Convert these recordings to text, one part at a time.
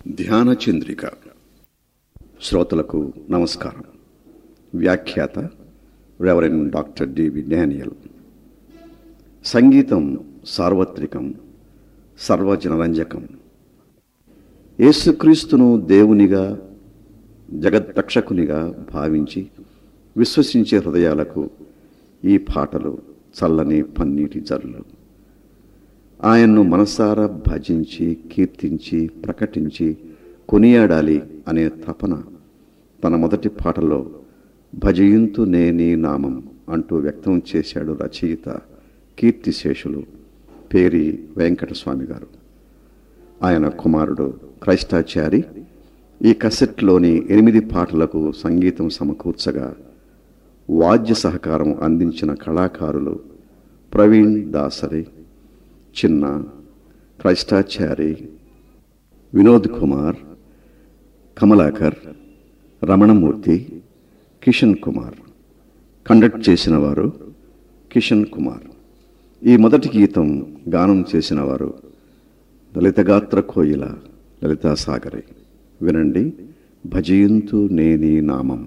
ధ్యాన చంద్రిక శ్రోతలకు నమస్కారం వ్యాఖ్యాత రెవరెండ్ డాక్టర్ డివి డానియల్ సంగీతం సార్వత్రికం సర్వజనరంజకం యేసుక్రీస్తును దేవునిగా జగద్రక్షకునిగా భావించి విశ్వసించే హృదయాలకు ఈ పాటలు చల్లని పన్నీటి జల్లు ఆయన్ను మనసారా భజించి కీర్తించి ప్రకటించి కొనియాడాలి అనే తపన తన మొదటి పాటలో భజయింతు నేనీ నామం అంటూ వ్యక్తం చేశాడు రచయిత కీర్తిశేషులు పేరి వెంకటస్వామి గారు ఆయన కుమారుడు క్రైస్తాచారి ఈ కసెట్లోని ఎనిమిది పాటలకు సంగీతం సమకూర్చగా వాద్య సహకారం అందించిన కళాకారులు ప్రవీణ్ దాసరి చిన్న క్రైస్తాచారి వినోద్ కుమార్ కమలాకర్ రమణమూర్తి కిషన్ కుమార్ కండక్ట్ చేసిన వారు కిషన్ కుమార్ ఈ మొదటి గీతం గానం చేసిన వారు లలితగాత్ర కోయిల లలితా సాగరి వినండి భజయంతు నేని నామం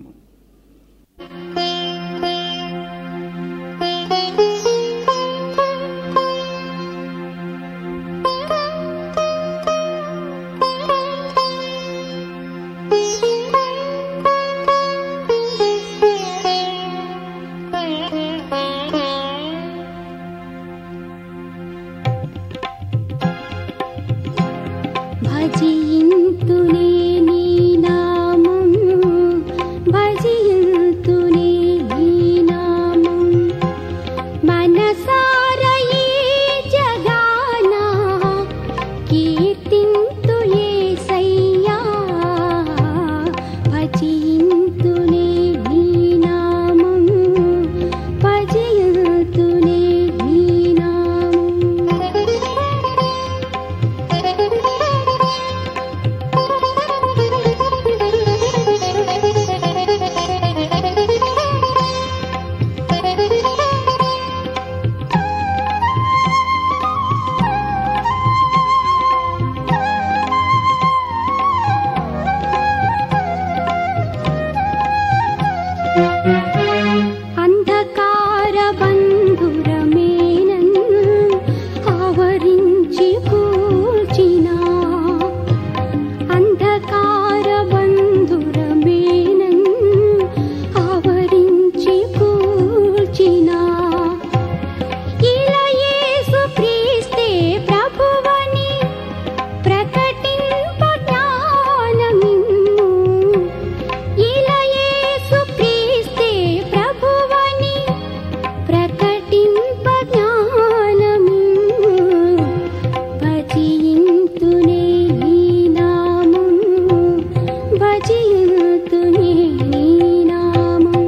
భజింతునే నీ నామం భజింతునే నీ నామం మనసార ఈ జగాన కీర్తింతు యేసయ్యా భజింతునే నీ నామం భజింతునే నీ నామం అంధకార బంధురమేనన్ ఆవరించి కూర్చిన అంధకార బంధురమేనన్ ఆవరించి కూర్చిన ఇలా యేసు క్రీస్తే ప్రభువని ప్రకటింప జ్ఞానమిమ్ము ఇలా యేసు క్రీస్తే ప్రభువని ప్రకటింప జ్ఞానమిమ్ము భజింతునే నీ నామం భజింతునే నీ నామం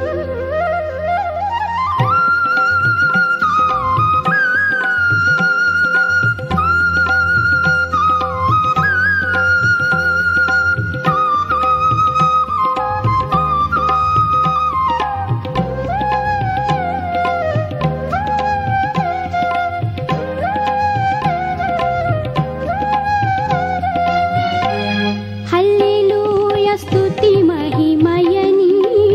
హల్లెలూయ స్తుతి మహిమయని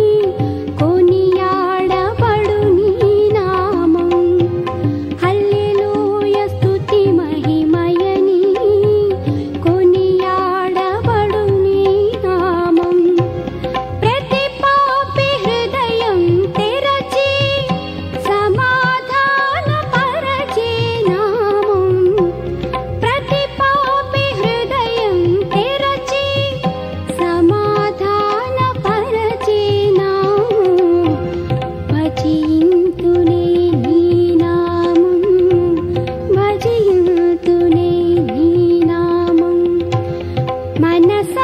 కొనియాడబడు నీ నామం హల్లెలూయ స్తుతి మహిమయని కొనియాడబడు నీ నామం ప్రతి పాపి హృదయం తెరచి సమాధాన పరచే నామం ప్రతి పాపి హృదయం తెరచి సమాధాన పరచే నామం భజింతునే నీ నామం భజింతునే నీ నామం మనసా